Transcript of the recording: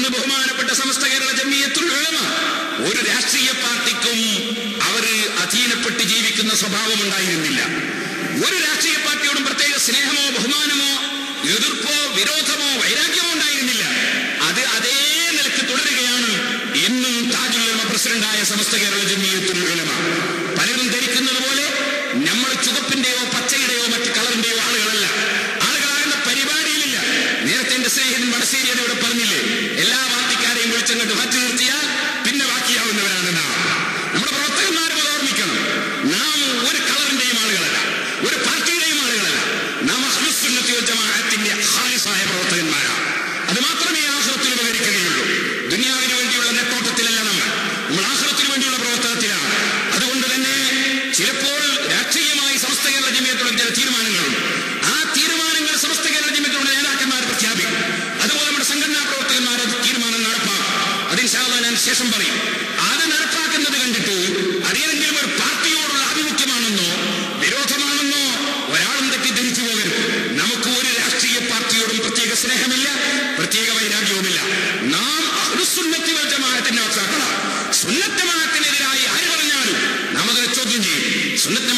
അന്ന് ബഹുമാനപ്പെട്ട സമസ്ത കേരള ജമിയത്തുൽ ഉലമ ഒരു രാഷ്ട്രീയ പാർട്ടിക്കും അവര് അധീനപ്പെട്ട് ജീവിക്കുന്ന സ്വഭാവം ഉണ്ടായിരുന്നില്ല ഒരു രാഷ്ട്രീയ പാർട്ടിയോടും പ്രത്യേക സ്നേഹമോ ബഹുമാനമോ എതിർപ്പോ വിരോധമോ വൈരാഗ്യമോ ഉണ്ടായിരുന്നില്ല അത് അതേ നിലക്ക് തുടരുകയാണ് ഇന്നും താജുൽ ഉലമ പ്രസിഡന്റായ സമസ്ത കേരള ജമിയത്തുൽ ഉലമ പലരും ധരിക്കുന്നത് പോലെ നമ്മൾ ചുവപ്പിന്റെയോ പച്ചയുടെയോ മറ്റ് കളറിന്റെയോ ആളുകളല്ല ആളുകളാകുന്ന പരിപാടിയിലില്ല നേരത്തെ എന്റെ സ്നേഹിതൻ വടശ്ശേരി ഇവിടെ പറഞ്ഞില്ലേ എല്ലാ പാർട്ടിക്കാരെയും വിളിച്ചങ്ങോട്ട് മാറ്റി നിർത്തിയാൽ പിന്നെ ബാക്കിയാവുന്നവരാണ് നാം നമ്മുടെ പ്രവർത്തകന്മാരും അത് ഓർമ്മിക്കണം നാം ഒരു കളറിന്റെയും ആളുകളല്ല ഒരു പാർട്ടിയുടെയും ആളുകളല്ല നാം അഹ്ലുസുന്നത്തി വൽ ജമാഅത്തിന്റെ ഖാലിസായ പ്രവർത്തകന്മാരാണ് അത് മാത്രമേ ആഹ്റത്തിൽ ഉപകരിക്കുകയുള്ളൂ ദുനിയാവിന് വേണ്ടിയുള്ള നെട്ടോട്ടത്തിലല്ല നമ്മൾ നമ്മൾ ആഹ്റത്തിന് വേണ്ടിയുള്ള പ്രവർത്തനത്തിലാണ് അതുകൊണ്ട് തന്നെ ചിലപ്പോൾ രാഷ്ട്രീയമായി സമസ്ത കേരള ജമിയത്തുള്ള ചില തീരുമാനങ്ങളുണ്ട് ആ തീരുമാനങ്ങൾ സമസ്ത കേരള ജമിയത്തുള്ള നേതാക്കന്മാർ പ്രഖ്യാപിക്കും അതുപോലെ നമ്മുടെ സംഘടനാ പ്രവർത്തകന്മാർ അത് തീരുമാനം നടപ്പാക്കും അതിൻഷാല്ല ഞാൻ ശേഷം പറയും അത് നടപ്പാക്കുന്നത് കണ്ടിട്ട് അതേതെങ്കിലും ഒരു പാർട്ടിയോടുള്ള ആഭിമുഖ്യമാണെന്നോ വിരോധമാണെന്നോ ഒരാളും തെറ്റിദ്ധരിച്ചു പോകരുത് നമുക്ക് ഒരു രാഷ്ട്രീയ പാർട്ടിയോടും പ്രത്യേക സ്നേഹമില്ല പ്രത്യേക വൈരാഗ്യവുമില്ല നാം അഹ്ലുസുന്നത്തി വൽ ജമാഅത്തിന്റെ വക്താക്കളാണ് സുന്നത്തമാത്തിനെതിരായി ആര് പറഞ്ഞാലും നാം അതിനെ ചോദ്യം ചെയ്യും സുന്നത്ത്